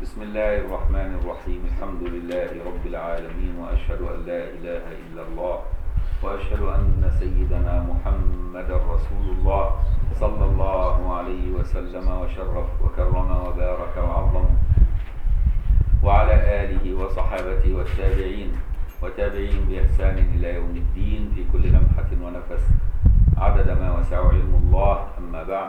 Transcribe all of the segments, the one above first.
بسم الله الرحمن الرحيم الحمد لله رب العالمين وأشهد أن لا إله إلا الله وأشهد أن سيدنا محمد رسول الله صلى الله عليه وسلم وشرف وكرم وبارك وعظم وعلى آله وصحابته والتابعين وتابعين بإحسان إلى يوم الدين في كل لمحة ونفس عدد ما وسع علم الله أما بعد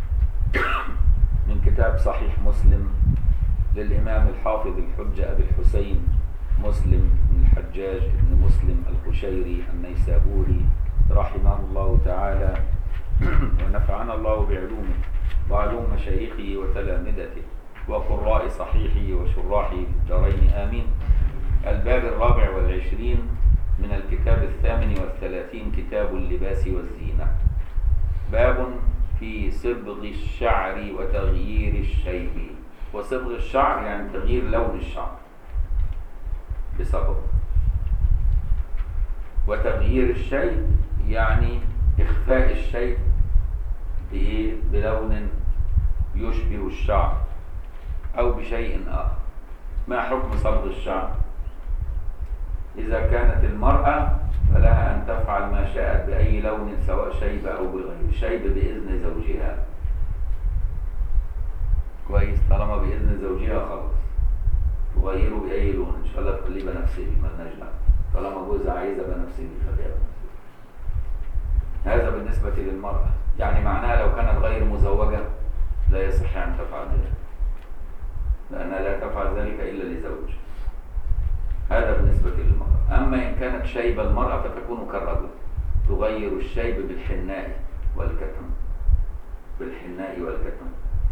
من كتاب صحيح مسلم للإمام الحافظ الحجة أبي الحسين مسلم بن الحجاج بن مسلم القشيري النيسابوري رحمه الله تعالى ونفعنا الله بعلومه وعلوم مشايخه وتلامذته وقراء صحيحه وشراحه في الدارين آمين الباب الرابع والعشرين من الكتاب الثامن والثلاثين كتاب اللباس والزينة باب في صبغ الشعر وتغيير الشيب وصبغ الشعر يعني تغيير لون الشعر بصبغ وتغيير الشيب يعني إخفاء الشيب بإيه؟ بلون يشبه الشعر أو بشيء آخر ما حكم صبغ الشعر إذا كانت المرأة فلها أن تفعل ما شاءت بأي لون سواء شيب أو بغير شيب بإذن زوجها كويس طالما بإذن زوجها خلاص تغيره بأي لون إن شاء الله تخليه بنفسجي مالناش دعوة طالما جوزها عايزة بنفسجي خليها بنفسجي هذا بالنسبة للمرأة يعني معناها لو كانت غير مزوجة لا يصح أن تفعل ذلك لأنها لا تفعل ذلك إلا لزوج هذا بالنسبة للمرأة أما إن كانت شيب المرأة فتكون كالرجل تغير الشيب بالحناء والكتم بالحناء والكتم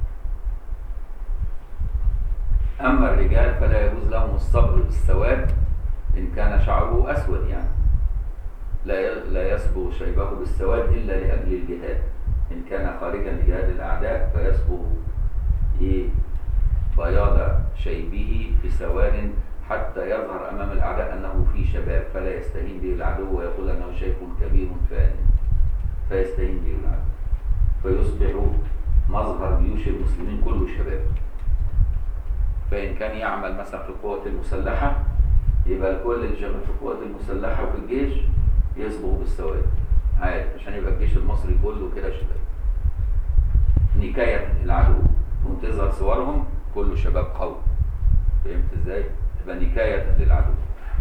أما الرجال فلا يجوز لهم الصبر بالسواد إن كان شعره أسود يعني لا لا يصبغ شيبه بالسواد إلا لأجل الجهاد إن كان خارجا لجهاد الأعداء فيصبغ إيه بياض شيبه بسواد حتى يظهر أمام الأعداء أنه في شباب فلا يستهين به العدو ويقول أنه شيخ كبير فان فيستهين به العدو فيصبح مظهر جيوش المسلمين كله شباب فإن كان يعمل مثلا في القوات المسلحة يبقى الكل اللي شغال في القوات المسلحة وفي الجيش يصبغ بالسواد عادي عشان يبقى الجيش المصري كله كده شباب نكاية العدو وتظهر صورهم كله شباب قوي فهمت ازاي؟ تبقى نكاية للعدو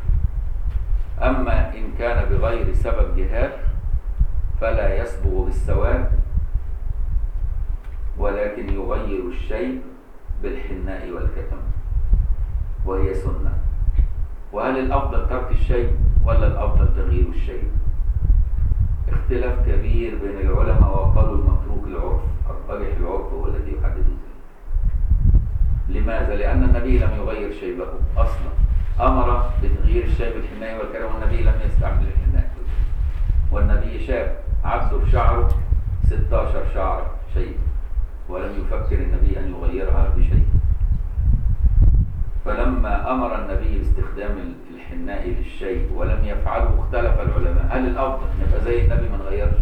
أما إن كان بغير سبب جهاد فلا يصبغ بالسواد ولكن يغير الشيء بالحناء والكتم وهي سنة وهل الأفضل ترك الشيء ولا الأفضل تغيير الشيء اختلاف كبير بين العلماء وقالوا المتروك العرف الراجح العرف هو الذي يحدد ذلك لماذا؟ لأن النبي لم يغير شيبه أصلا أمر بتغيير الشيب الحناء والكلام والنبي لم يستعمل الحناء والنبي شاب عبده في شعره 16 شعر شيب ولم يفكر النبي أن يغيرها بشيء فلما أمر النبي باستخدام الحناء للشيء ولم يفعله اختلف العلماء هل الأفضل نبقى زي النبي ما نغيرش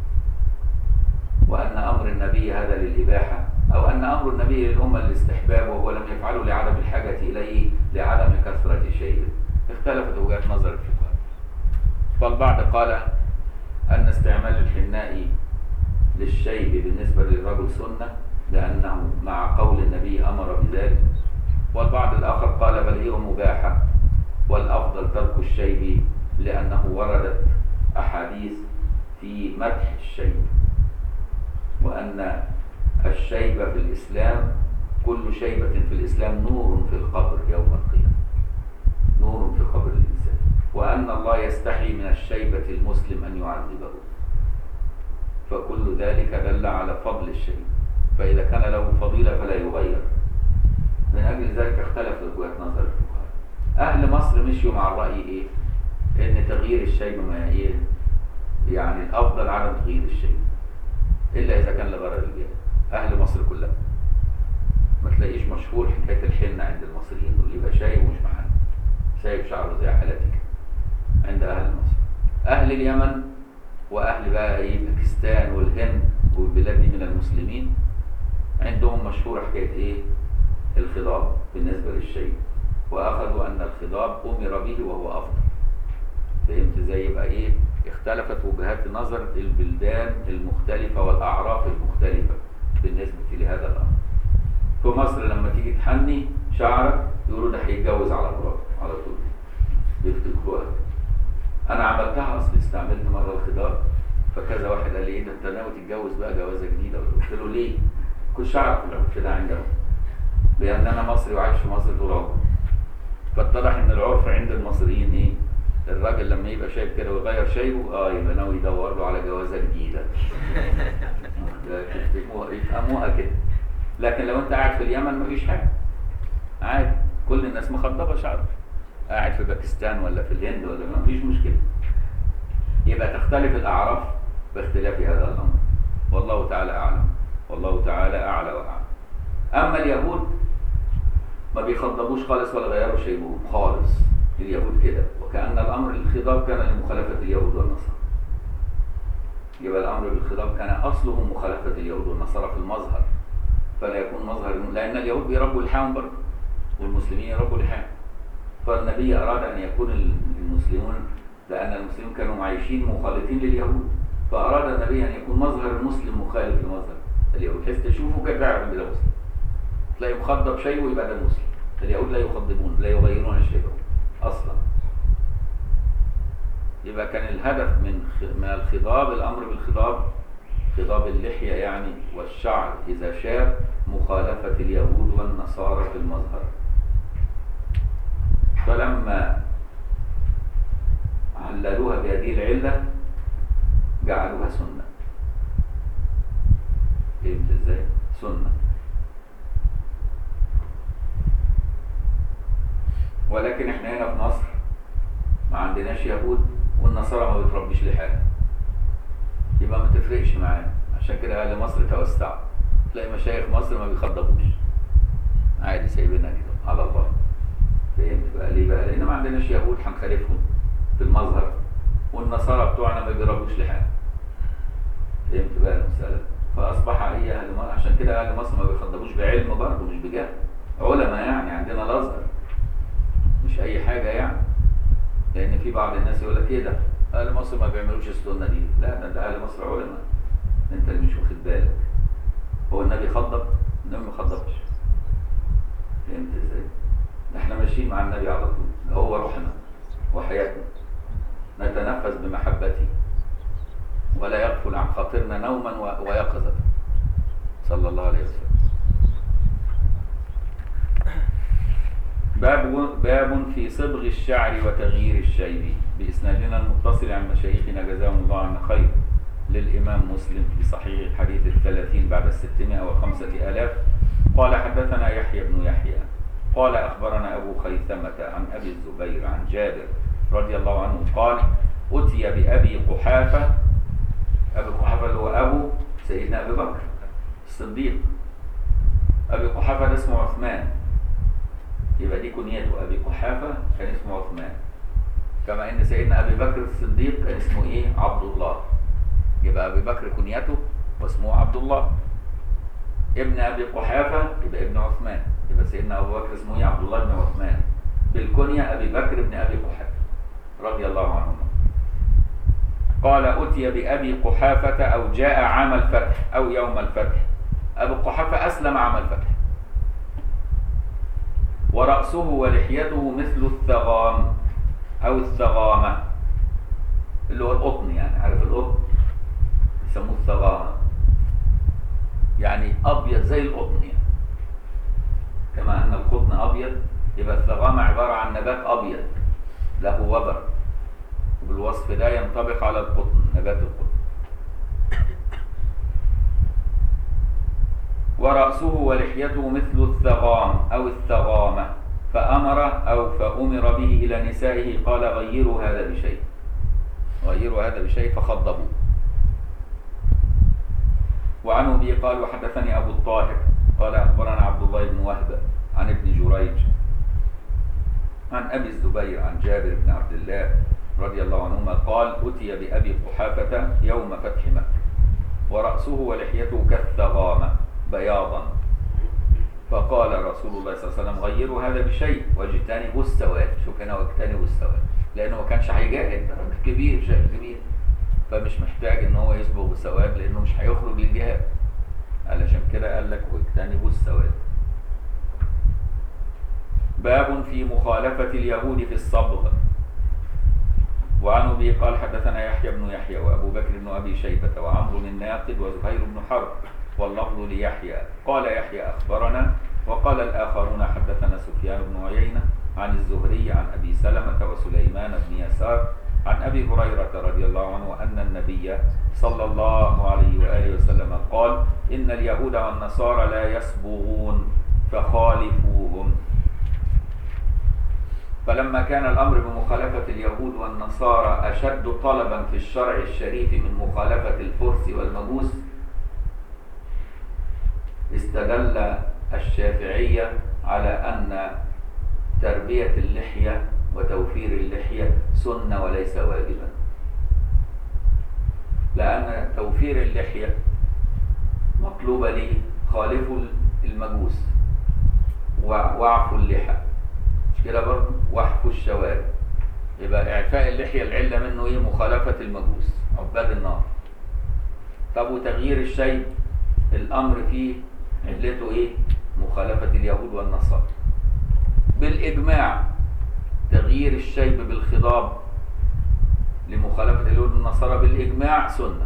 وأن أمر النبي هذا للإباحة أو أن أمر النبي للأمة للاستحباب وهو لم يفعله لعدم الحاجة إليه لعدم كثرة شيء اختلفت وجهات نظر الفقهاء فالبعض قال أن استعمال الحناء للشيب بالنسبة للرجل سنة لأنه مع قول النبي أمر بذلك والبعض الآخر قال بل هي مباحة والأفضل ترك الشيب لأنه وردت أحاديث في مدح الشيب وأن الشيب في الإسلام كل شيبة في الإسلام نور في القبر يوم القيامة نور في قبر الإنسان وأن الله يستحي من الشيبة المسلم أن يعذبه فكل ذلك دل على فضل الشيء فإذا كان له فضيلة فلا يغير من أجل ذلك اختلف وجهات نظر الفقهاء أهل مصر مشيوا مع الرأي إيه؟ إن تغيير الشيء ما إيه؟ يعني الأفضل عدم تغيير الشيء إلا إذا كان لغرض الجهاد أهل مصر كلها ما تلاقيش مشهور حكاية الحنة عند المصريين دول يبقى شايب ومش محن سايب شعره زي حالتك عند أهل مصر أهل اليمن وأهل بقى إيه باكستان والهند والبلاد دي من المسلمين عندهم مشهورة حكاية إيه الخضاب بالنسبة الشيء واخذوا ان الخضاب امر به وهو افضل فهمت ازاي يبقى ايه اختلفت وجهات نظر البلدان المختلفه والاعراف المختلفه بالنسبه لهذا الامر في مصر لما تيجي تحني شعرك يقولوا ده هيتجوز على مراته على طول يفتكروها انا عملتها اصل استعملت مره الخضار فكذا واحد قال لي ايه ده انت ناوي تتجوز بقى جوازه جديده قلت له ليه؟ كل شعرك كده عندهم لان انا مصري وعايش في مصر طول عمري فاتضح ان العرف عند المصريين ايه؟ الراجل لما يبقى شايب كده ويغير شايبه اه يبقى ناوي يدور له على جوازه جديده يفهموها يفهموها كده لكن لو انت قاعد في اليمن مفيش حاجه عادي كل الناس مخضبه شعرها قاعد في باكستان ولا في الهند ولا مفيش مشكله يبقى تختلف الاعراف باختلاف هذا الامر والله تعالى اعلم والله تعالى اعلى واعلم اما اليهود ما بيخضبوش خالص ولا غيروا شيبهم خالص اليهود كده وكأن الأمر الخضاب كان لمخالفة اليهود والنصارى يبقى الأمر بالخضاب كان أصله مخالفة اليهود والنصارى في المظهر فلا يكون مظهر لأن اليهود بيربوا لحاهم برضه والمسلمين يربوا لحاهم فالنبي أراد أن يكون المسلمون لأن المسلمين كانوا عايشين مخالفين لليهود فأراد النبي أن يكون مظهر المسلم مخالف لمظهر اليهود بحيث تشوفه كده تعرف إن ده مسلم تلاقي مخضب شيء ويبقى ده مسلم اليهود لا يخضبون لا يغيرون شيئا اصلا يبقى كان الهدف من من الخضاب الامر بالخضاب خضاب اللحيه يعني والشعر اذا شاب مخالفه اليهود والنصارى في المظهر فلما عللوها بهذه العله جعلوها سنه فهمت ازاي سنه ولكن احنا هنا في مصر ما عندناش يهود والنصارى ما بتربيش لحاجه يبقى ما تفرقش معانا عشان كده اهل مصر توسعوا تلاقي مشايخ مصر ما بيخضبوش عادي سايبينها كده على الله فهمت بقى ليه بقى لان ما عندناش يهود هنخالفهم في المظهر والنصارى بتوعنا ما بيربوش لحاجه فهمت بقى المساله فاصبح ايه اهل مصر عشان كده اهل مصر ما بيخضبوش بعلم برضه مش بجهل علماء يعني عندنا الازهر مش اي حاجه يعني لان في بعض الناس يقول لك ايه ده اهل مصر ما بيعملوش السنه دي لا ده, ده اهل مصر علماء انت اللي مش واخد بالك هو النبي خضب النبي ما خضبش فهمت ازاي ده احنا ماشيين مع النبي على طول ده هو روحنا وحياتنا نتنفس بمحبته ولا يغفل عن خاطرنا نوما ويقظه صلى الله عليه وسلم باب باب في صبغ الشعر وتغيير الشيب بإسنادنا المتصل عن مشايخنا جزاهم الله عنا خير للإمام مسلم في صحيح الحديث الثلاثين بعد الستمائة وخمسة آلاف قال حدثنا يحيى بن يحيى قال أخبرنا أبو خيثمة عن أبي الزبير عن جابر رضي الله عنه قال أتي بأبي قحافة أبي قحافة اللي هو أبو سيدنا أبي بكر الصديق أبي قحافة ده اسمه عثمان يبقى دي كنيته ابي قحافه كان اسمه عثمان كما ان سيدنا ابي بكر الصديق كان اسمه ايه عبد الله يبقى ابي بكر كنيته واسمه عبد الله ابن ابي قحافه يبقى ابن عثمان يبقى سيدنا ابو بكر اسمه ايه عبد الله بن عثمان بالكنيه ابي بكر بن ابي قحافه رضي الله عنهما قال اتي بابي قحافه او جاء عام الفتح او يوم الفتح ابو قحافه اسلم عام الفتح ورأسه ولحيته مثل الثغام أو الثغامة اللي هو القطن يعني عارف القطن يسموه الثغامة يعني أبيض زي القطن يعني كما أن القطن أبيض يبقى الثغامة عبارة عن نبات أبيض له وبر وبالوصف ده ينطبق على القطن نبات القطن ورأسه ولحيته مثل الثغام أو الثغامة فأمر أو فأمر به إلى نسائه قال غيروا هذا بشيء غيروا هذا بشيء فخضبوا وعنه به قال وحدثني أبو الطاهر قال أخبرنا عبد الله بن وهب عن ابن جريج عن أبي الزبير عن جابر بن عبد الله رضي الله عنهما قال أتي بأبي قحافة يوم فتح مكة ورأسه ولحيته كالثغامة بياضا فقال رسول الله صلى الله عليه وسلم غيروا هذا بشيء واجتنبوا السواد شوف هنا واجتنبوا السواد لانه ما كانش هيجاهد ده راجل كبير شيخ كبير فمش محتاج ان هو يصبغ بالسواد لانه مش هيخرج للجهاد علشان كده قال لك واجتنبوا السواد باب في مخالفة اليهود في الصبغ وعن ابي قال حدثنا يحيى بن يحيى وابو بكر بن ابي شيبه وعمرو الناقد وزهير بن حرب واللفظ ليحيى قال يحيى اخبرنا وقال الاخرون حدثنا سفيان بن عيينه عن الزهري عن ابي سلمه وسليمان بن يسار عن ابي هريره رضي الله عنه ان النبي صلى الله عليه واله وسلم قال ان اليهود والنصارى لا يصبغون فخالفوهم فلما كان الأمر بمخالفة اليهود والنصارى أشد طلبا في الشرع الشريف من مخالفة الفرس والمجوس استدل الشافعية على أن تربية اللحية وتوفير اللحية سنة وليس واجبا لأن توفير اللحية مطلوب لي خالفوا المجوس واعفوا اللحى مش كده برضه وحف الشوارب يبقى اعفاء اللحيه العله منه ايه مخالفه المجوس عباد النار طب وتغيير الشيء الامر فيه علته ايه مخالفه اليهود والنصارى بالاجماع تغيير الشيب بالخضاب لمخالفه اليهود والنصارى بالاجماع سنه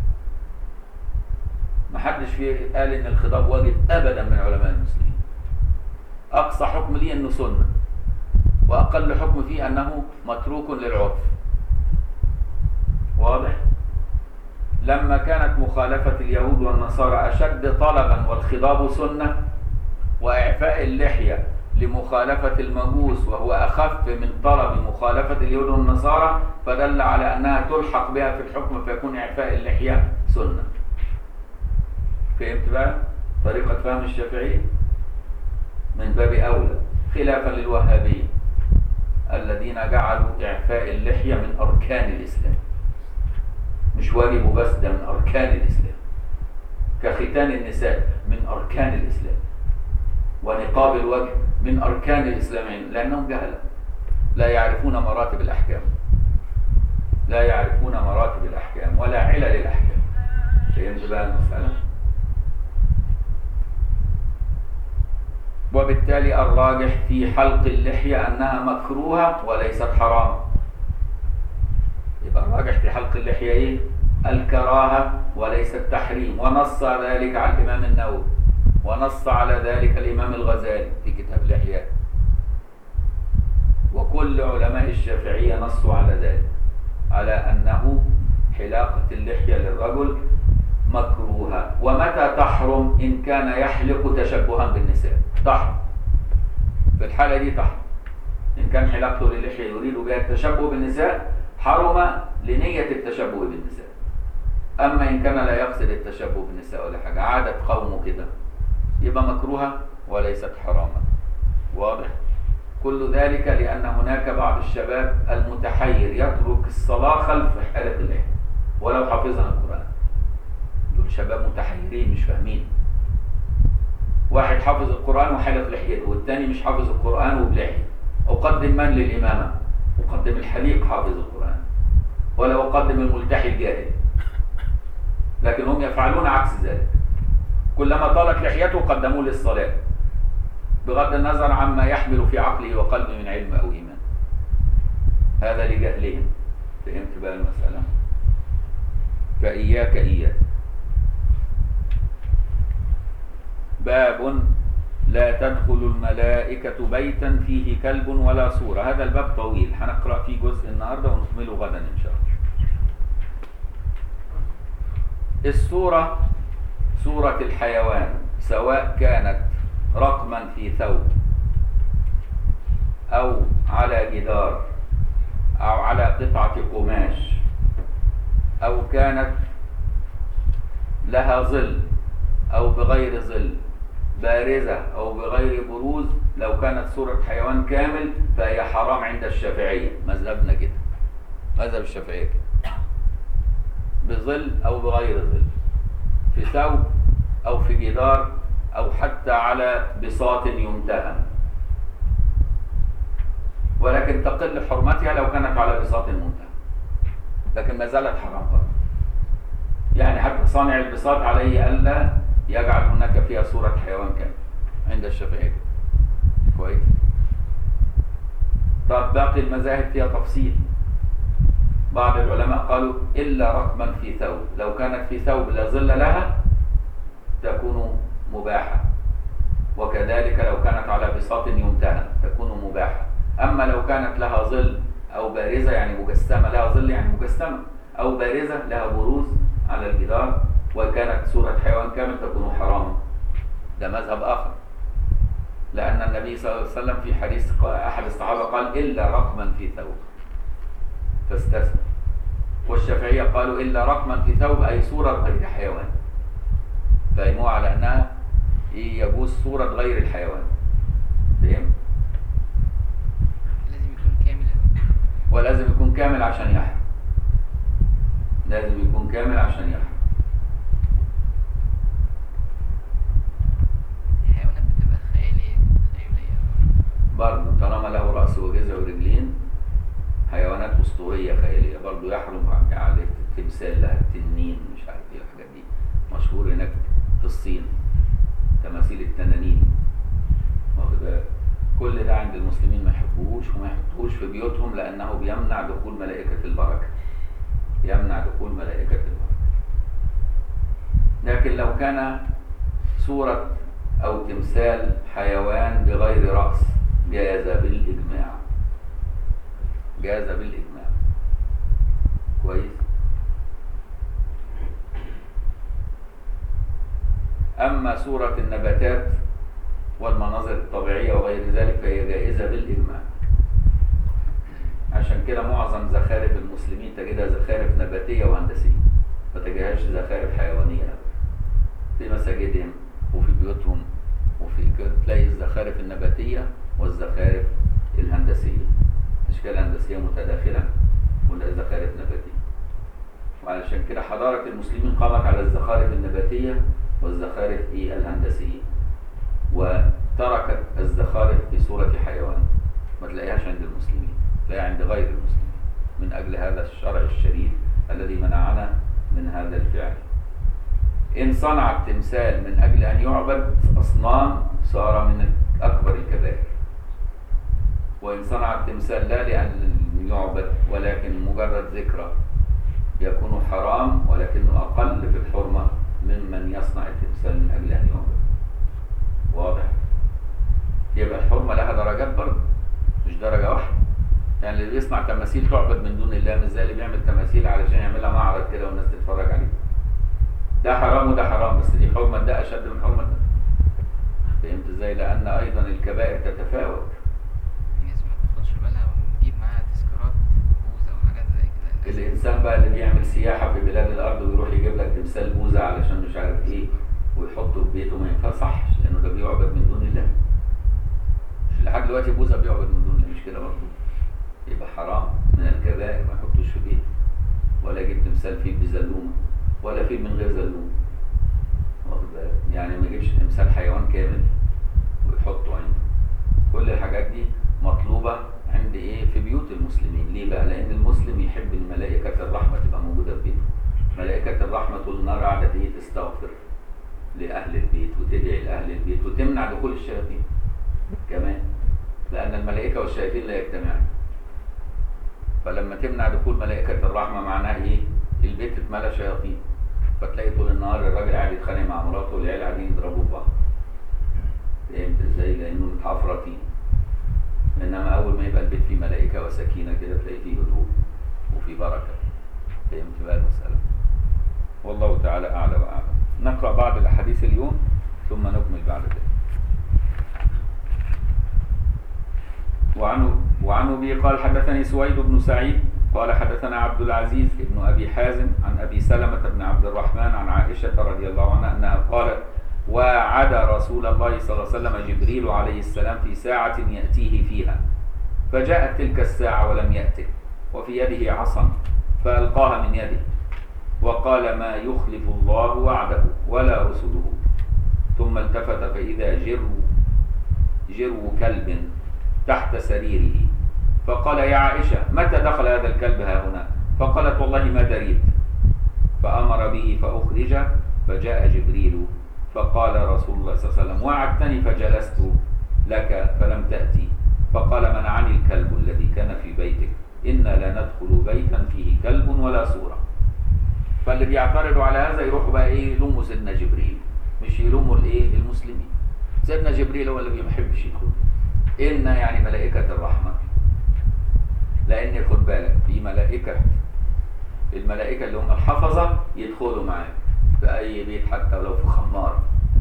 محدش فيه قال ان الخضاب واجب ابدا من علماء المسلمين اقصى حكم ليه انه سنه واقل حكم فيه انه متروك للعرف واضح لما كانت مخالفه اليهود والنصارى اشد طلبا والخضاب سنه واعفاء اللحيه لمخالفه المجوس وهو اخف من طلب مخالفه اليهود والنصارى فدل على انها تلحق بها في الحكم فيكون اعفاء اللحيه سنه فهمت بقى طريقه فهم الشافعيه من باب اولى خلافا للوهابيه الذين جعلوا إعفاء اللحية من أركان الإسلام مش واجب بس ده من أركان الإسلام كختان النساء من أركان الإسلام ونقاب الوجه من أركان الإسلام لأنهم جهلة لا يعرفون مراتب الأحكام لا يعرفون مراتب الأحكام ولا علل الأحكام فهمت بقى المسألة وبالتالي الراجح في حلق اللحية أنها مكروهة وليست حرام يبقى الراجح في حلق اللحية إيه؟ الكراهة وليس التحريم ونص ذلك على الإمام النووي ونص على ذلك الإمام الغزالي في كتاب الإحياء وكل علماء الشافعية نصوا على ذلك على أنه حلاقة اللحية للرجل مكروهة ومتى تحرم إن كان يحلق تشبها بالنساء تحرم في الحالة دي تحرم إن كان حلاقته للحية يريد بها التشبه بالنساء حرم لنية التشبه بالنساء أما إن كان لا يقصد التشبه بالنساء ولا حاجة عادة قومه كده يبقى مكروهة وليست حراما واضح كل ذلك لأن هناك بعض الشباب المتحير يترك الصلاة خلف حالة اللحية ولو حفظنا القرآن دول شباب متحيرين مش فاهمين واحد حافظ القرآن وحلق لحيته والتاني مش حافظ القرآن وبلحية أقدم من للإمامة أقدم الحليق حافظ القرآن ولا أقدم الملتحي الجاهل لكن هم يفعلون عكس ذلك كلما طالت لحيته قدموه للصلاة بغض النظر عما يحمل في عقله وقلبه من علم أو إيمان هذا لجهلهم فهمت بقى المسألة فإياك إياك باب لا تدخل الملائكة بيتا فيه كلب ولا صورة هذا الباب طويل هنقرأ فيه جزء النهاردة ونكمله غدا إن شاء الله الصورة صورة الحيوان سواء كانت رقما في ثوب أو على جدار أو على قطعة قماش أو كانت لها ظل أو بغير ظل بارزة أو بغير بروز لو كانت صورة حيوان كامل فهي حرام عند الشافعية مذهبنا كده مذهب الشافعية كده بظل أو بغير ظل في ثوب أو في جدار أو حتى على بساط يمتهن ولكن تقل حرمتها لو كانت على بساط ممتهن لكن ما زالت حرام برضه يعني حتى صانع البساط عليه ألا يجعل هناك فيها صورة حيوان كامل عند الشافعية كويس طب باقي المذاهب فيها تفصيل بعض العلماء قالوا إلا رقما في ثوب لو كانت في ثوب لا ظل لها تكون مباحة وكذلك لو كانت على بساط يمتهن تكون مباحة أما لو كانت لها ظل أو بارزة يعني مجسمة لها ظل يعني مجسمة أو بارزة لها بروز على الجدار وكانت صورة حيوان كامل تكون حراما ده مذهب آخر لأن النبي صلى الله عليه وسلم في حديث أحد الصحابة قال إلا رقما في ثوب فاستثنى والشافعية قالوا إلا رقما في ثوب أي صورة غير حيوان فهموها على أنها يجوز صورة غير الحيوان فهم؟ لازم يكون كامل ولازم يكون كامل عشان يحرم لازم يكون كامل عشان يحرم الحيوانات بتبقى خيالية خيالية برضه طالما له رأس وجزء ورجلين حيوانات أسطورية خيالية برضه يحرم عليه تمثال لها التنين مش عارف ايه الحاجات دي مشهور هناك في الصين تماثيل التنانين واخد بالك كل ده عند المسلمين ما يحبوش وما يحطوش في بيوتهم لأنه بيمنع دخول ملائكة البركة يمنع دخول ملائكة البركة لكن لو كان صورة أو تمثال حيوان بغير رأس جاز بالإجماع جاز بالإجماع كويس أما صورة النباتات والمناظر الطبيعية وغير ذلك فهي جائزة بالإجماع عشان كده معظم زخارف المسلمين تجدها زخارف نباتية وهندسية ما تجدهاش زخارف حيوانية أبدا في مساجدهم وفي بيوتهم وفي كده تلاقي الزخارف النباتية والزخارف الهندسية أشكال هندسية متداخلة والزخارف نباتية وعلشان كده حضارة المسلمين قامت على الزخارف النباتية والزخارف إيه الهندسية وتركت الزخارف في صورة حيوان ما تلاقيهاش عند المسلمين تلاقيها عند غير المسلمين من أجل هذا الشرع الشريف الذي منعنا من هذا الفعل إن صنع التمثال من أجل أن يعبد أصنام صار من أكبر الكبائر وإن صنع التمثال لا لأن يعبد ولكن مجرد ذكرى يكون حرام ولكنه أقل في الحرمة ممن يصنع التمثال من أجل أن يعبد واضح يبقى الحرمة لها درجات برضه مش درجة واحدة يعني اللي بيصنع تماثيل تعبد من دون الله مش زي اللي بيعمل تماثيل علشان يعملها معرض كده والناس تتفرج عليه ده حرام وده حرام بس دي حرمة ده أشد من حرمة ده فهمت ازاي؟ لأن أيضا الكبائر تتفاوت في ناس ما تاخدش بالها ونجيب معاها تذكارات بوزة وحاجات زي كده الناس- الإنسان بقى اللي بيعمل سياحة في بلاد الأرض ويروح يجيب لك تمثال بوزة علشان مش عارف إيه ويحطه في بيته ما ينفعش لأنه ده بيعبد من دون الله مش لحد دلوقتي بوزة بيعبد من دون الله مش كده برضه يبقى حرام من الكبائر ما يحطوش في بيته ولا يجيب تمثال فيه بزلومة ولا فيه من غير زلومة واخد بالك يعني ما يجيبش تمثال حيوان كامل ويحطه عنده كل الحاجات دي مطلوبة عند ايه في بيوت المسلمين ليه بقى لان المسلم يحب ان ملائكة الرحمة تبقى موجودة في بيته ملائكة الرحمة طول النهار قاعدة ايه تستغفر لأهل البيت وتدعي لأهل البيت وتمنع دخول الشياطين كمان لأن الملائكة والشياطين لا يجتمعان فلما تمنع دخول ملائكة الرحمة معناها ايه البيت اتملى شياطين فتلاقي طول النهار الراجل قاعد يتخانق مع مراته والعيال قاعدين يضربوا في بعض فهمت ازاي لانه متعفرطين انما اول ما يبقى البيت فيه ملائكه وسكينه كده تلاقي فيه هدوء وفي بركه فهمت بقى المساله والله تعالى اعلى واعلم نقرا بعض الاحاديث اليوم ثم نكمل بعد ذلك وعنه وعن ابي قال حدثني سويد بن سعيد قال حدثنا عبد العزيز بن ابي حازم عن ابي سلمه بن عبد الرحمن عن عائشه رضي الله عنها انها قالت وعد رسول الله صلى الله عليه وسلم جبريل عليه السلام في ساعة يأتيه فيها فجاءت تلك الساعة ولم يأته وفي يده عصا فألقاها من يده وقال ما يخلف الله وعده ولا رسله ثم التفت فإذا جرو جرو كلب تحت سريره فقال يا عائشة متى دخل هذا الكلب ها هنا فقالت والله ما دريت فأمر به فأخرج فجاء جبريل فقال رسول الله صلى الله عليه وسلم وعدتني فجلست لك فلم تأتي فقال منعني الكلب الذي كان في بيتك إنا لا ندخل بيتا فيه كلب ولا صورة فاللي بيعترضوا على هذا يروحوا بقى ايه يلوموا سيدنا جبريل مش يلوموا الايه المسلمين سيدنا جبريل هو اللي ما بيحبش يدخل إن يعني ملائكة الرحمة لأن خد بالك في ملائكة الملائكة اللي هم الحفظة يدخلوا معاك في أي بيت حتى ولو في خمار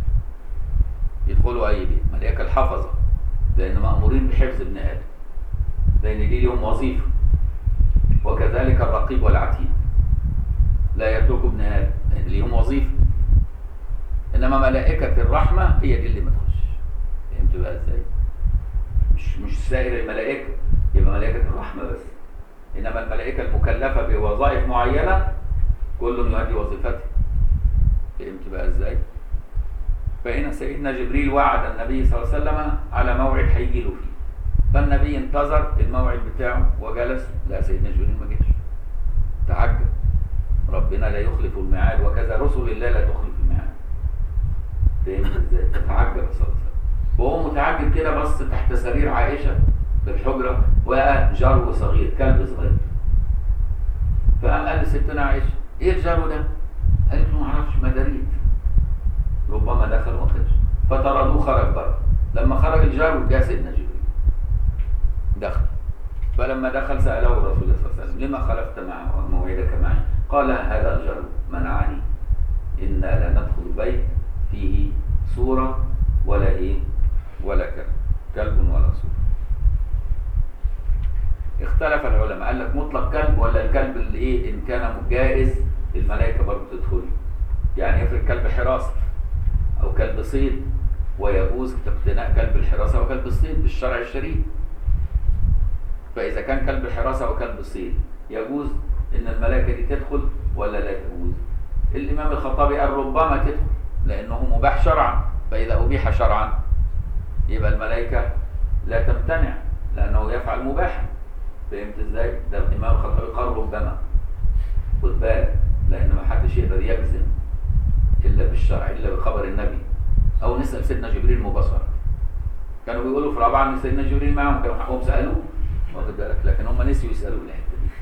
يدخلوا أي بيت ملائكة الحفظة لأن مأمورين بحفظ ابن آدم لأن دي ليهم وظيفة وكذلك الرقيب والعتيد لا يترك ابن آدم لأن ليهم وظيفة إنما ملائكة الرحمة هي دي اللي ما تخش فهمت بقى إزاي؟ مش مش سائر الملائكة يبقى ملائكة الرحمة بس إنما الملائكة المكلفة بوظائف معينة كل يؤدي وظيفته فهمت بقى إزاي؟ فهنا سيدنا جبريل وعد النبي صلى الله عليه وسلم على موعد هيجي له فيه فالنبي انتظر الموعد بتاعه وجلس لا سيدنا جبريل ما جاش تعجب ربنا لا يخلف الميعاد وكذا رسل الله لا تخلف الميعاد فهمت ازاي؟ تتعجب صلى الله عليه وسلم وهو متعجب كده بص تحت سرير عائشه بالحجره ولقى جرو صغير كلب صغير فقام قال لستنا عائشه ايه الجرو ده؟ قالت له ما اعرفش ما دريت ربما دخل وما خرج فطردوه خرج بره لما خرج الجرو جاء سيدنا جبريل دخل فلما دخل سأله الرسول صلى الله عليه وسلم لما خلفت معه موعدك معي قال هذا الجرو منعني إنا لا ندخل بيت فيه صورة ولا إيه ولا كلب كلب ولا صورة اختلف العلماء قال لك مطلق كلب ولا الكلب اللي ايه ان كان جائز الملائكه برضه تدخل يعني افرض كلب حراسه او كلب صيد ويجوز اقتناء كلب الحراسه وكلب الصيد بالشرع الشريف فاذا كان كلب حراسه وكلب صيد يجوز ان الملائكه دي تدخل ولا لا تجوز الامام الخطابي قال ربما تدخل لانه مباح شرعا فاذا ابيح شرعا يبقى الملائكه لا تمتنع لانه يفعل مباحا فهمت ازاي؟ ده الامام الخطابي قال ربما خد بالك لان ما حدش يقدر يجزم الا بالشرع الا بخبر النبي او نسال سيدنا جبريل مباشره كانوا بيقولوا في رابعه ان سيدنا جبريل معاهم كانوا حقهم سالوه واخد بالك لكن هم نسيوا يسالوه الحته دي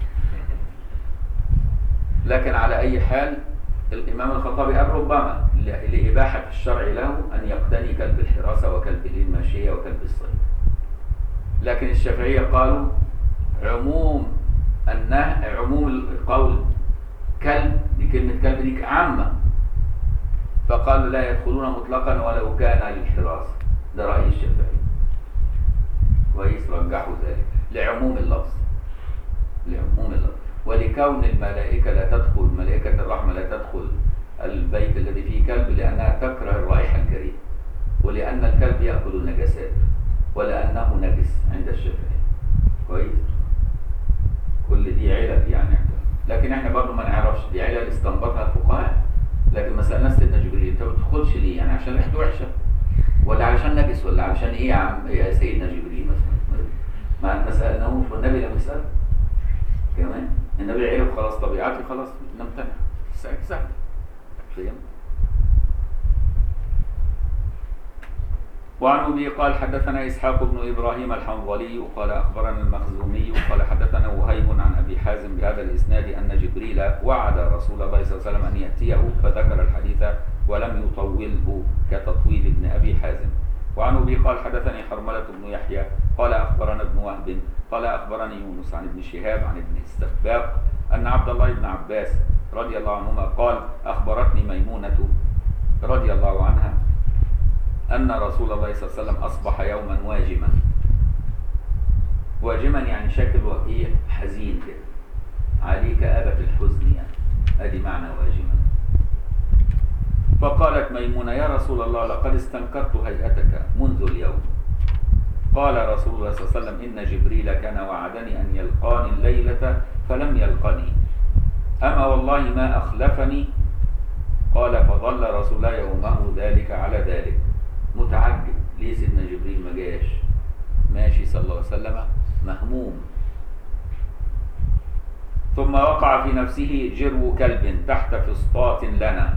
لكن على اي حال الامام الخطابي قال ربما لاباحه الشرع له ان يقتني كلب الحراسه وكلب الماشيه وكلب الصيد لكن الشافعيه قالوا عموم النهي عموم القول كلب دي كلمة كلب دي عامة فقالوا لا يدخلون مطلقا ولو كان للحراسة ده رأي الشافعي كويس رجحوا ذلك لعموم اللفظ لعموم اللفظ ولكون الملائكة لا تدخل ملائكة الرحمة لا تدخل البيت الذي فيه كلب لأنها تكره الرائحة الكريهة ولأن الكلب يأكل النجاسات ولأنه نجس عند الشافعي كويس كل دي علل يعني لكن احنا برضو ما نعرفش دي علل استنبطها الفقهاء لكن ما سالناش سيدنا جبريل انت ما بتدخلش ليه يعني عشان ريحته وحشه ولا علشان نجس ولا علشان ايه يا عم يا سيدنا جبريل مثلا ما ما سالناهوش والنبي لم يسال كمان النبي عرف خلاص طبيعتي خلاص نمتنع سهل سهل فهمت وعن ابي قال حدثنا اسحاق بن ابراهيم الحنظلي قال اخبرنا المخزومي قال حدثنا وهيب عن ابي حازم بهذا الاسناد ان جبريل وعد رسول الله صلى الله عليه وسلم ان ياتيه فذكر الحديث ولم يطوله كتطويل ابن ابي حازم وعن ابي قال حدثني حرمله بن يحيى قال اخبرنا ابن وهب قال اخبرني يونس عن ابن شهاب عن ابن السباق ان عبد الله بن عباس رضي الله عنهما قال اخبرتني ميمونه رضي الله عنها أن رسول الله صلى الله عليه وسلم أصبح يوما واجما واجما يعني شكل وجهه حزين كده عليك أبة الحزن يعني أدي معنى واجما فقالت ميمونة يا رسول الله لقد استنكرت هيئتك منذ اليوم قال رسول الله صلى الله عليه وسلم إن جبريل كان وعدني أن يلقاني الليلة فلم يلقني أما والله ما أخلفني قال فظل رسول الله يومه ذلك على ذلك متعجب ليه سيدنا جبريل ما جاش ماشي صلى الله عليه وسلم مهموم ثم وقع في نفسه جرو كلب تحت فسطاط لنا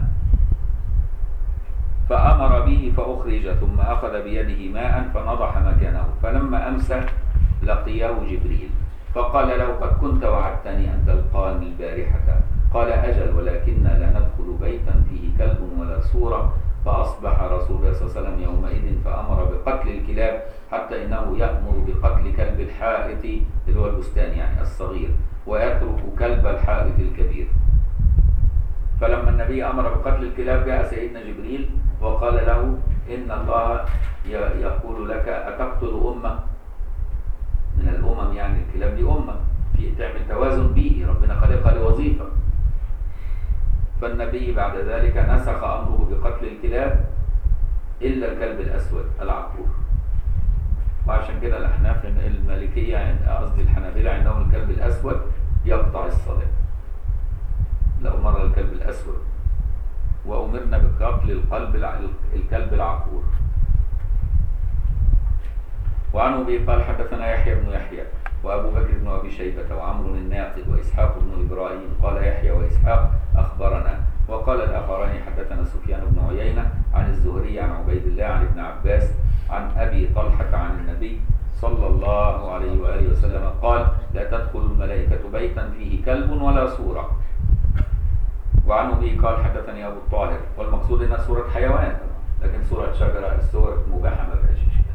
فأمر به فأخرج ثم أخذ بيده ماء فنضح مكانه فلما أمسى لقيه جبريل فقال له قد كنت وعدتني أن تلقاني البارحة قال أجل ولكننا لا ندخل بيتا فيه كلب ولا صورة فأصبح رسول الله صلى الله عليه وسلم يومئذ فأمر بقتل الكلاب حتى إنه يأمر بقتل كلب الحائط اللي هو البستان يعني الصغير ويترك كلب الحائط الكبير فلما النبي أمر بقتل الكلاب جاء سيدنا جبريل وقال له إن الله ي- يقول لك أتقتل أمة من الأمم يعني الكلاب دي أمة في تعمل توازن بيئي ربنا خلقها لوظيفة فالنبي بعد ذلك نسخ أمره بقتل الكلاب إلا الكلب الأسود العقور وعشان كده الأحناف المالكية عند- قصدي الحنابلة عندهم الكلب الأسود يقطع الصلاة لو مر الكلب الأسود وأمرنا بقتل القلب الع- الكلب العقور وعن أبي قال حدثنا يحيى بن يحيى وأبو بكر بن أبي شيبة وعمرو الناقد وإسحاق بن إبراهيم قال يحيى وإسحاق أخبرنا وقال الآخران حدثنا سفيان بن عيينة عن الزهري عن عبيد الله عن ابن عباس عن أبي طلحة عن النبي صلى الله عليه وآله وسلم قال لا تدخل الملائكة بيتا فيه كلب ولا صورة وعن أبي قال حدثني أبو الطاهر والمقصود إنها سورة حيوان لكن سورة شجرة السورة مباحة ما فيهاش إشكال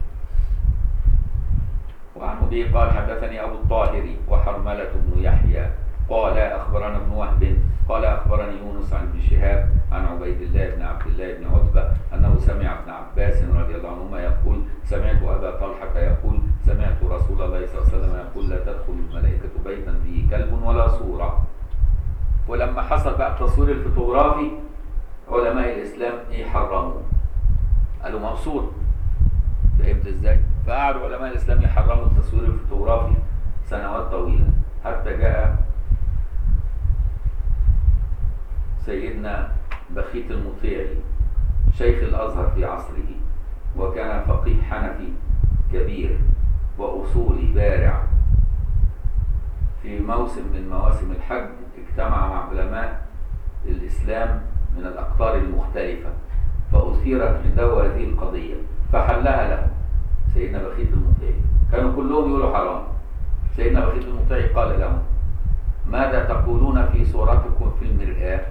وعن أبي قال حدثني أبو الطاهر وحرملة بن يحيى قال أخبرنا ابن وهب قال أخبرني يونس عن ابن شهاب عن عبيد الله بن عبد الله بن عتبة أنه سمع ابن عباس رضي الله عنهما يقول سمعت أبا طلحة يقول سمعت رسول الله صلى الله عليه وسلم يقول لا تدخل الملائكة بيتا فيه كلب ولا صورة ولما حصل بقى التصوير الفوتوغرافي علماء الإسلام إيه حرموه قالوا مبسوط فهمت ازاي؟ فقعدوا علماء الاسلام يحرموا التصوير الفوتوغرافي سنوات طويله حتى جاء سيدنا بخيت المطيعي شيخ الازهر في عصره وكان فقيه حنفي كبير واصولي بارع في موسم من مواسم الحج اجتمع مع علماء الاسلام من الاقطار المختلفه فاثيرت عنده هذه القضيه فحلها له سيدنا بخيت المطيعي كانوا كلهم يقولوا حرام سيدنا بخيت المطيعي قال لهم ماذا تقولون في صورتكم في المرآة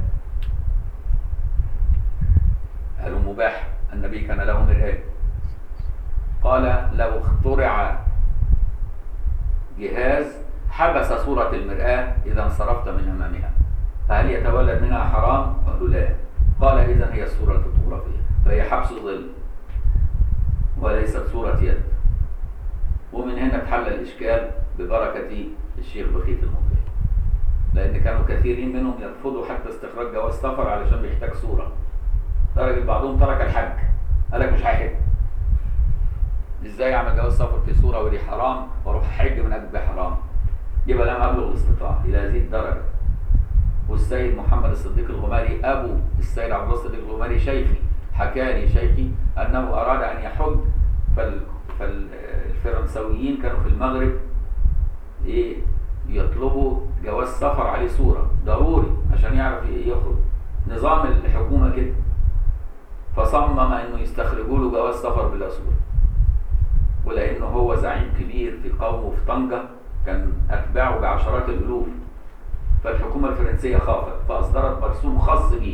قالوا مباح النبي كان له مرآة قال لو اخترع جهاز حبس صورة المرآة إذا انصرفت من أمامها فهل يتولد منها حرام؟ قالوا لا قال إذا هي الصورة الفوتوغرافية فهي حبس ظل وليست صورة يد ومن هنا اتحل الإشكال ببركة الشيخ بخيت المطيع لأن كانوا كثيرين منهم يرفضوا حتى استخراج جواز سفر علشان بيحتاج صورة درجة بعضهم ترك الحج قال لك مش هحج ازاي اعمل جواز سفر في صورة ودي حرام واروح حج من اجل حرام يبقى لم ابلغ الاستطاعة الى هذه الدرجة والسيد محمد الصديق الغماري ابو السيد عبد الله الصديق الغماري شيخي حكى لي شيخي انه اراد ان يحج فال فالفرنسويين كانوا في المغرب ايه يطلبوا جواز سفر عليه صورة ضروري عشان يعرف يخرج نظام الحكومة كده فصمم انه يستخرجوا له جواز سفر بلا صورة ولانه هو زعيم كبير في قومه في طنجة كان اتباعه بعشرات الالوف فالحكومة الفرنسية خافت فاصدرت مرسوم خاص به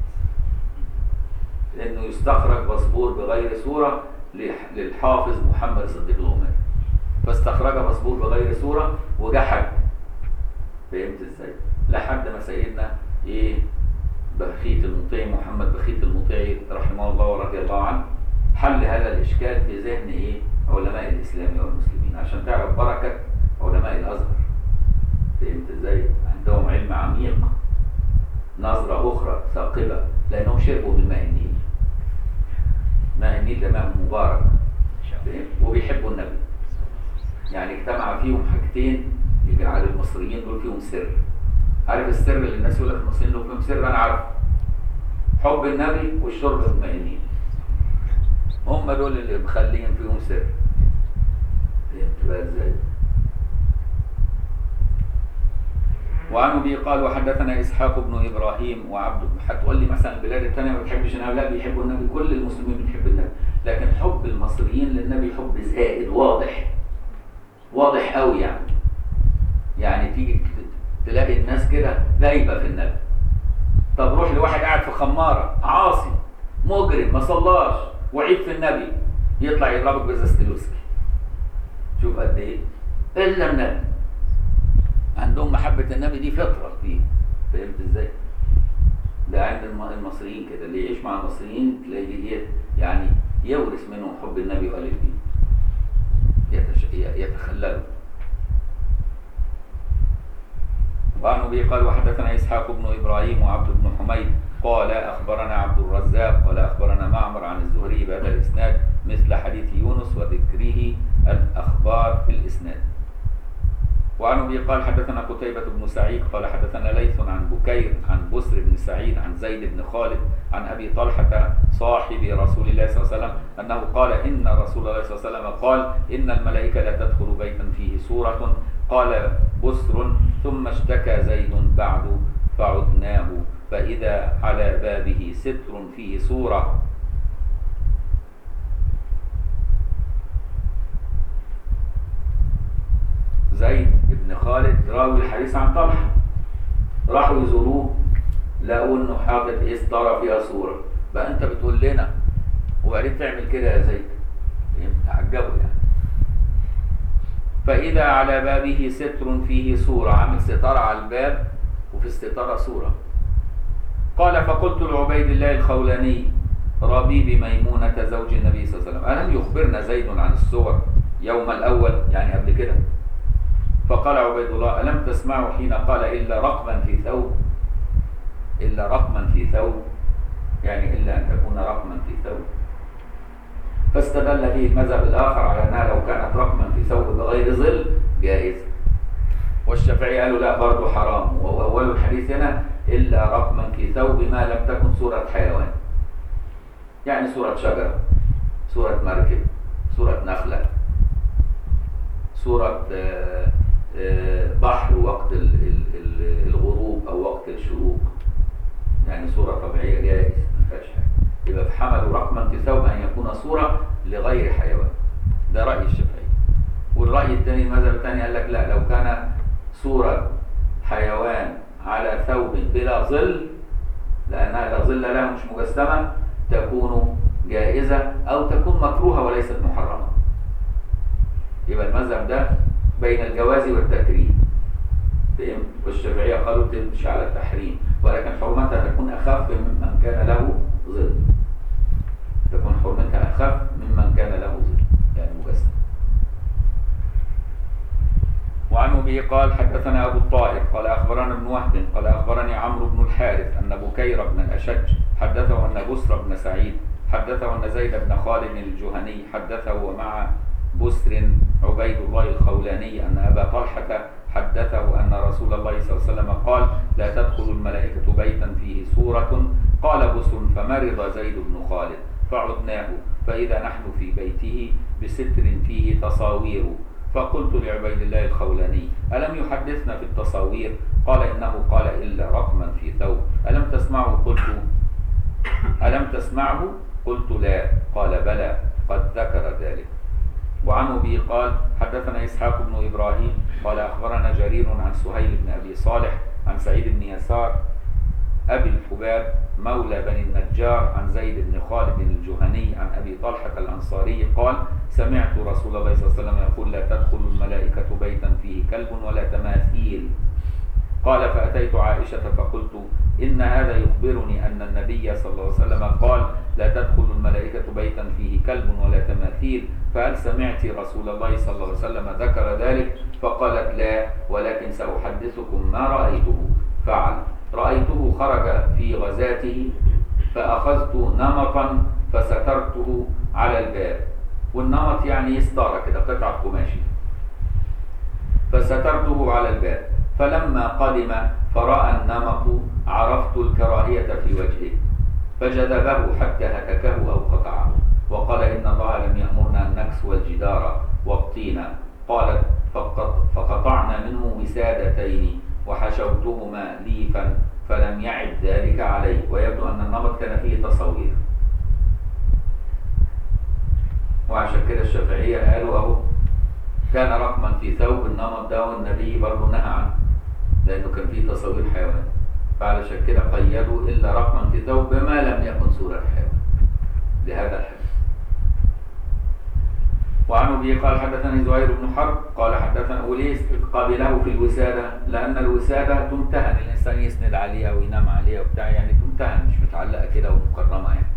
انه يستخرج باسبور بغير صورة للحافظ محمد الصديق الغماري فاستخرج باسبور بغير صورة وجا حج فهمت ازاي لحد ما سيدنا ايه بخيت المطيعي محمد بخيت المطيعي رحمه الله ورضي الله عنه حل هذا الاشكال في ذهن ايه علماء الاسلام والمسلمين عشان تعرف بركة علماء الازهر فهمت ازاي عندهم علم عميق نظرة اخرى ثاقبة لانهم شربوا من ماء النيل ماء النيل ده ماء مبارك وبيحبوا النبي يعني اجتمع فيهم حاجتين يجعل المصريين دول فيهم سر عارف السر اللي الناس يقول لك المصريين دول فيهم سر انا عارفه حب النبي والشرب مطمئنين هم دول اللي مخلين فيهم سر فهمت بقى ازاي وعن ابي قال وحدثنا اسحاق بن ابراهيم وعبد هتقول لي مثلا البلاد الثانيه ما بتحبش النبي لا بيحبوا النبي كل المسلمين بتحب النبي لكن حب المصريين للنبي حب زائد واضح واضح قوي يعني يعني تيجي تلاقي الناس كده دايبه في النبي طب روح لواحد قاعد في خماره عاصي مجرم ما صلاش وعيب في النبي يطلع يضربك بازازه الويسكي شوف قد ايه الا النبي عندهم محبه النبي دي فطره فيه فهمت ازاي؟ ده عند الم- المصريين كده اللي يعيش مع المصريين تلاقيه يعني يورث منهم حب النبي وآل البيت يتش... ي- يتخلله وعن ابي قال وحدثنا اسحاق بن ابراهيم وعبد بن حميد قال اخبرنا عبد الرزاق قال اخبرنا معمر عن الزهري بهذا الاسناد مثل حديث يونس وذكره الاخبار في الاسناد وعن ابي قال حدثنا قتيبة بن سعيد قال حدثنا ليث عن بكير عن بسر بن سعيد عن زيد بن خالد عن ابي طلحة صاحب رسول الله صلى الله عليه وسلم انه قال ان رسول الله صلى الله عليه وسلم قال ان الملائكة لا تدخل بيتا فيه سورة قال بسر ثم اشتكى زيد بعد فعدناه فاذا على بابه ستر فيه سورة زيد بن خالد راوي الحديث عن طلحه راحوا يزوروه لقوا انه حاطط ايه ستاره فيها صوره بقى انت بتقول لنا وبعدين تعمل كده يا زيد فهمت؟ تعجبوا يعني فاذا على بابه ستر فيه صوره عامل ستاره على الباب وفي الستاره صوره قال فقلت لعبيد الله الخولاني ربيب ميمونة زوج النبي صلى الله عليه وسلم ألم يخبرنا زيد عن الصور يوم الأول يعني قبل كده فقال عبيد الله ألم تسمعوا حين قال إلا رقما في ثوب إلا رقما في ثوب يعني إلا أن تكون رقما في ثوب فاستدل به المذهب الآخر على أنها لو كانت رقما في ثوب بغير ظل جائز والشافعي قالوا لا برضه حرام وهو أول الحديث هنا إلا رقما في ثوب ما لم تكن صورة حيوان يعني صورة شجرة صورة مركب صورة نخلة صورة آه، آه، بحر وقت ال- ال- ال- الغروب أو وقت الشروق يعني صورة طبيعية جائز ما فيهاش حاجة يبقى في حمل رقما في ثوب أن يكون صورة لغير حيوان ده رأي الشافعي والرأي الثاني المذهب الثاني قال لك لا لو كان صورة حيوان على ثوب بلا ظل لأنها لا ظل لها مش مجسمة تكون جائزة أو تكون مكروهة وليست محرمة يبقى المذهب ده بين الجواز والتكريم فهم؟ والشافعية قالوا تمشي على التحريم ولكن حرمتها تكون أخف ممن كان له ظل تكون حرمتها أخف ممن كان له ظل يعني مجسم وعن ابي قال حدثنا ابو الطاهر قال اخبرنا ابن وهب قال اخبرني عمرو بن الحارث ان بكير بن الاشج حدثه ان بسر بن سعيد حدثه ان زيد بن خالد الجهني حدثه ومع بسر عبيد الله الخولاني ان ابا طلحه حدثه ان رسول الله صلى الله عليه وسلم قال لا تدخل الملائكه بيتا فيه سوره قال بسر فمرض زيد بن خالد فعدناه فاذا نحن في بيته بستر فيه تصاوير فقلت لعبيد الله الخولاني ألم يحدثنا في التصاوير قال إنه قال إلا رقما في ثوب ألم تسمعه قلت ألم تسمعه قلت لا قال بلى قد ذكر ذلك وعن أبي قال حدثنا إسحاق بن إبراهيم قال أخبرنا جرير عن سهيل بن أبي صالح عن سعيد بن يسار أبي الحباب مولى بني النجار عن زيد بن خالد الجهني عن أبي طلحة الأنصاري قال سمعت رسول الله صلى الله عليه وسلم يقول لا تدخل الملائكة بيتا فيه كلب ولا تماثيل قال فأتيت عائشة فقلت إن هذا يخبرني أن النبي صلى الله عليه وسلم قال لا تدخل الملائكة بيتا فيه كلب ولا تماثيل فهل سمعت رسول الله صلى الله عليه وسلم ذكر ذلك فقالت لا ولكن سأحدثكم ما رأيته فعل رأيته خرج في غزاته فأخذت نمطا فسترته على الباب والنمط يعني ستارة كده قطعة قماشي فسترته على الباب فلما قدم فرأى النمط عرفت الكراهية في وجهه فجذبه حتى هتكه أو قطعه وقال إن الله لم يأمرنا أن نكسو الجدار والطين قالت فقط فقطعنا منه وسادتين وحشوتهما ليفا فلم يعد ذلك عليه ويبدو أن النمط كان فيه تصوير وعشان كده الشافعية قالوا أهو كان رقما في ثوب النمط ده والنبي برضه نهى عنه لأنه كان فيه تصوير حيوان فعلشان كده قيدوا إلا رقما في ثوب بما لم يكن صورة حيوان لهذا الحديث وعن ابي قال حدثني زهير بن حرب قال حدثنا وليس قابله في الوساده لان الوساده تمتهن الانسان يسند عليها وينام عليها وبتاع يعني تمتهن مش متعلقه كده ومكرمه يعني.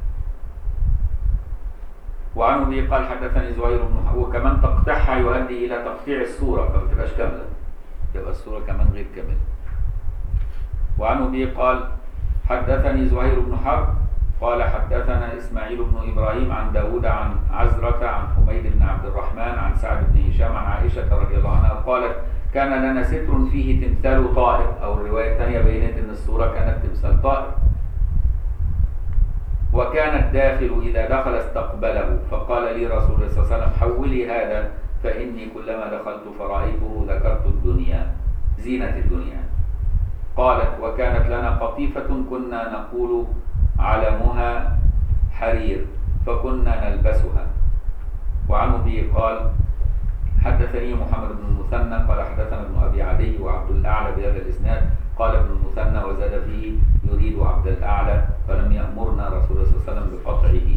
وعن ابي قال حدثني زهير بن حرب وكمان تقطيعها يؤدي الى تقطيع الصوره فما تبقاش كامله. تبقى الصوره كمان غير كامله. وعن ابي قال حدثني زهير بن حرب قال حدثنا إسماعيل بن إبراهيم عن داود عن عزرة عن حميد بن عبد الرحمن عن سعد بن هشام عن عائشة رضي الله عنها قالت كان لنا ستر فيه تمثال طائر أو الرواية الثانية بينت أن الصورة كانت تمثال طائر وكان الداخل إذا دخل استقبله فقال لي رسول الله صلى الله عليه وسلم حولي هذا فإني كلما دخلت فرأيته ذكرت الدنيا زينة الدنيا قالت وكانت لنا قطيفة كنا نقول علمها حرير فكنا نلبسها وعن ابي قال حدثني محمد بن المثنى قال حدثنا ابن ابي عدي وعبد الاعلى بهذا الاسناد قال ابن المثنى وزاد فيه يريد عبد الاعلى فلم يامرنا رسول الله صلى الله عليه وسلم بقطعه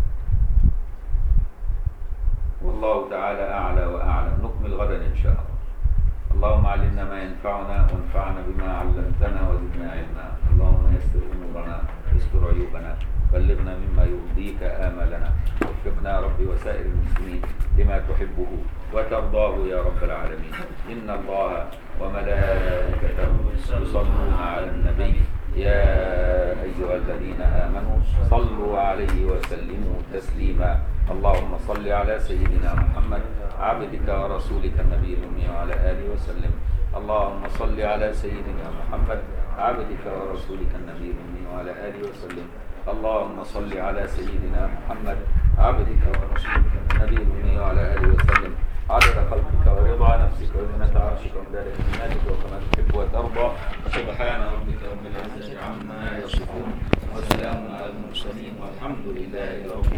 والله تعالى اعلى واعلم نكمل غدا ان شاء الله اللهم علمنا ما ينفعنا وانفعنا بما علمتنا وزدنا علما اللهم يسر امورنا استر عيوبنا بلغنا مما يرضيك املنا وفقنا يا ربي وسائر المسلمين لما تحبه وترضاه يا رب العالمين ان الله وملائكته يصلون على النبي يا ايها الذين امنوا صلوا عليه وسلموا تسليما اللهم صل على سيدنا محمد عبدك ورسولك النبي الامي وعلى اله وسلم اللهم صل على سيدنا محمد عبدك ورسولك النبي الامي وعلى اله وسلم اللهم صل على سيدنا محمد عبدك ورسولك النبي الامي وعلى اله وسلم عدد خلقك ورضا نفسك وزنة عرشك ومدار كلماتك وكما تحب وترضى سبحان ربك رب العزة عما يصفون وسلام على المرسلين والحمد لله رب